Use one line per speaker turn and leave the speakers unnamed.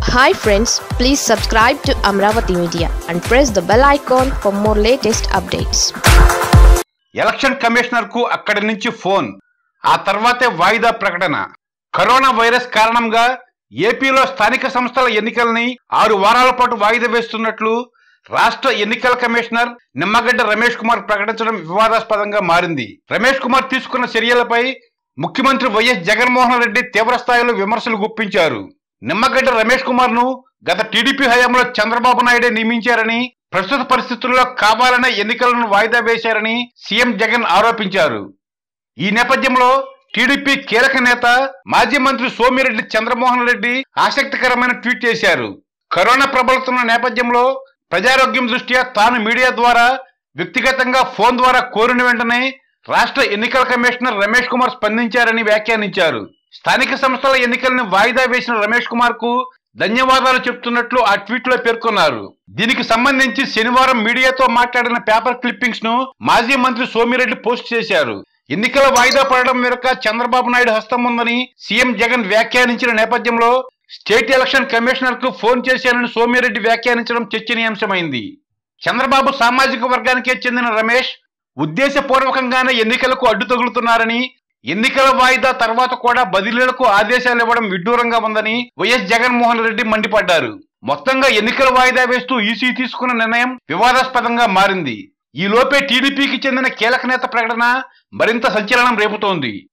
hi friends please subscribe to Amaravati media and press the bell icon for more latest updates
election commissioner కు అక్కడి నుంచి phone ఆ తర్వాతే వాయిదా ప్రకటన కరోనా వైరస్ కారణంగా ఏపీలో స్థానిక సంస్థల ఎన్నికల్ని ఆరు వారాల పాటు వాయిదా వేస్తున్నట్లు రాష్ట్ర ఎన్నికల కమిషనర్ నిమ్మగడ్డ రమేష్ కుమార్ ప్రకటించడం వివాదాస్పదంగా మారింది రమేష్ కుమార్ తీసుకున్న చర్యలపై ముఖ్యమంత్రి వైఎస్ జగన్మోహన్ రెడ్డి తీవ్ర స్థాయిలో విమర్శలు గుప్పించారు నిమ్మగడ్డ రమేష్ కుమార్ ను గత టీడీపీ హయాంలో చంద్రబాబు నాయుడే నియమించారని ప్రస్తుత పరిస్థితుల్లో కావాలనే ఎన్నికలను వాయిదా వేశారని సీఎం జగన్ ఆరోపించారు ఈ నేపథ్యంలో టీడీపీ కీలక నేత మాజీ మంత్రి సోమిరెడ్డి చంద్రమోహన్ రెడ్డి ఆసక్తికరమైన ట్వీట్ చేశారు కరోనా ప్రబలుతున్న నేపథ్యంలో ప్రజారోగ్యం దృష్ట్యా తాను మీడియా ద్వారా వ్యక్తిగతంగా ఫోన్ ద్వారా కోరిన వెంటనే రాష్ట్ర ఎన్నికల కమిషనర్ రమేష్ కుమార్ స్పందించారని వ్యాఖ్యానించారు స్థానిక సంస్థల ఎన్నికలను వాయిదా వేసిన రమేష్ కుమార్ కు ధన్యవాదాలు చెప్తున్నట్లు ఆ ట్వీట్ లో పేర్కొన్నారు దీనికి సంబంధించి శనివారం మీడియాతో మాట్లాడిన పేపర్ క్లిప్పింగ్స్ ను మాజీ మంత్రి సోమిరెడ్డి పోస్ట్ చేశారు ఎన్నికల వాయిదా పడడం వెనుక చంద్రబాబు నాయుడు హస్తం ఉందని సీఎం జగన్ వ్యాఖ్యానించిన నేపథ్యంలో స్టేట్ ఎలక్షన్ కమిషనర్ కు ఫోన్ చేశానని సోమిరెడ్డి వ్యాఖ్యానించడం చర్చనీయాంశమైంది చంద్రబాబు సామాజిక వర్గానికే చెందిన రమేష్ ఉద్దేశపూర్వకంగానే ఎన్నికలకు అడ్డు తగులుతున్నారని ఎన్నికల వాయిదా తర్వాత కూడా బదిలీలకు ఆదేశాలు ఇవ్వడం విడ్డూరంగా ఉందని వైఎస్ జగన్మోహన్ రెడ్డి మండిపడ్డారు మొత్తంగా ఎన్నికల వాయిదా వేస్తూ ఈసీ తీసుకున్న నిర్ణయం వివాదాస్పదంగా మారింది ఈ లోపే టీడీపీకి చెందిన కీలక నేత ప్రకటన మరింత సంచలనం రేపుతోంది